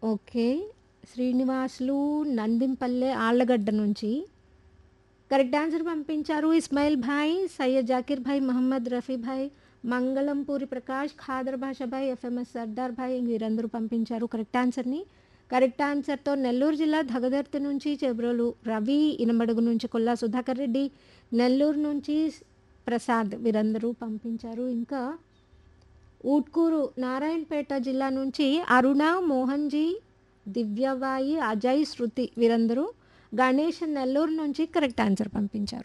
Okay. Srinivasulu నందింపల్లె Allagadda నుంచి correct answer పంపించారు. ఇస్మాయిల్ భాయ్, సయ్యద్ జాకీర్ భాయ్, మహమ్మద్ రఫీ భాయ్, మంగళం పూరి ప్రకాష్, ఖాదర్ భాషా భాయ్, ఎఫ్ఎంఎస్ సర్దార్ భాయ్ వీరందరూ పంపించారు కరెక్ట్ ఆన్సర్‌ని. కరెక్ట్ ఆన్సర్‌తో నెల్లూరు జిల్లా దగదర్తి నుంచి చెబ్రోలు రవి, ఇనమడుగు నుంచి కొల్లా సుధాకర్ రెడ్డి, నెల్లూరు నుంచి ప్రసాద్ వీరందరూ పంపించారు. ఇంకా ఊట్కూరు నారాయణపేట జిల్లా నుంచి అరుణ, మోహన్‌జీ, దివ్యబాయి, అజయ్, శృతి వీరందరూ గణేష్ నెల్లూరు నుంచి కరెక్ట్ ఆన్సర్ పంపించారు.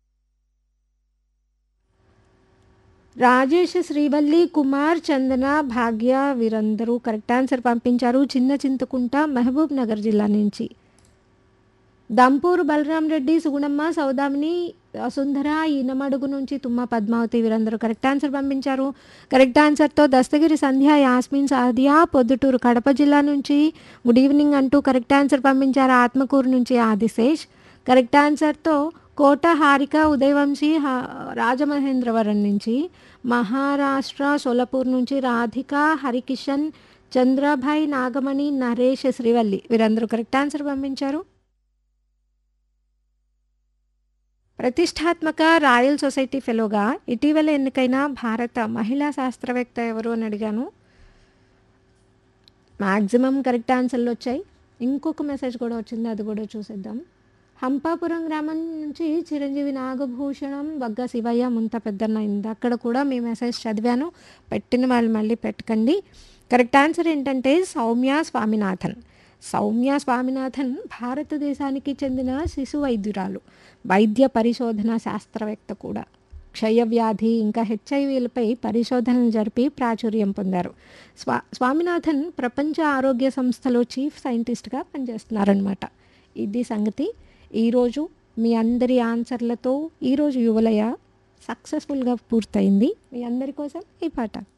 రాజేష్, శ్రీవల్లి, కుమార్, చందన, భాగ్య వీరందరూ కరెక్ట్ ఆన్సర్ పంపించారు. చిన్న చింతకుంట మహబూబ్ నగర్ జిల్లా నుంచి. దంపూరు బలరాం రెడ్డి, సుగుణమ్మ, సౌదామిని, వసుంధర, ఈనమడుగు నుంచి తుమ్మ పద్మావతి వీరందరూ కరెక్ట్ ఆన్సర్ పంపించారు. కరెక్ట్ ఆన్సర్‌తో దస్తగిరి సంధ్య, యాస్మిన్, సాదియా పొద్దుటూరు కడప జిల్లా నుంచి గుడ్ ఈవినింగ్ అంటూ కరెక్ట్ ఆన్సర్ పంపించారు. ఆత్మకూరు నుంచి ఆదిశేష్ కరెక్ట్ ఆన్సర్‌తో కోట హారిక, ఉదయవంశీ హ రాజమహేంద్రవరం నుంచి, మహారాష్ట్ర సోలాపూర్ నుంచి రాధిక, హరికిషన్, చంద్రభాయ్, నాగమణి, నరేష్, శ్రీవల్లి వీరందరూ కరెక్ట్ ఆన్సర్ పంపించారు. ప్రతిష్టాత్మక రాయల్ సొసైటీ ఫెలోగా ఇటీవల ఎన్నికైన భారత మహిళా శాస్త్రవేత్త ఎవరు అని అడిగాను. మాక్సిమం కరెక్ట్ ఆన్సర్‌లొచ్చాయి. ఇంకొక మెసేజ్ కూడా వచ్చింది. అది కూడా చూసేద్దాం. హంపాపురం గ్రామం నుంచి చిరంజీవి నాగభూషణం, వగ్గ శివయ్య, ముంత పెద్దన్న ఇందక్కడ కూడా మీ మెసేజ్ చదివాను. పెట్టిన వాళ్ళు మళ్ళీ పెట్టకండి. కరెక్ట్ ఆన్సర్ ఏంటంటే సౌమ్య స్వామినాథన్. సౌమ్య స్వామినాథన్ భారతదేశానికి చెందిన శిశు వైద్యురాలు. వైద్య పరిశోధన శాస్త్రవేత్త కూడా. క్షయవ్యాధి ఇంకా హెచ్ఐవీలపై పరిశోధనలు జరిపి ప్రాచుర్యం పొందారు. స్వా స్వామినాథన్ ప్రపంచ ఆరోగ్య సంస్థలో చీఫ్ సైంటిస్ట్‌గా పనిచేస్తున్నారనమాట. ఇది సంగతి. ఈరోజు మీ అందరి ఆన్సర్‌లతో ఈరోజు యువలయ సక్సెస్‌ఫుల్‌గా పూర్తయింది. మీ అందరి కోసం ఈ పాట.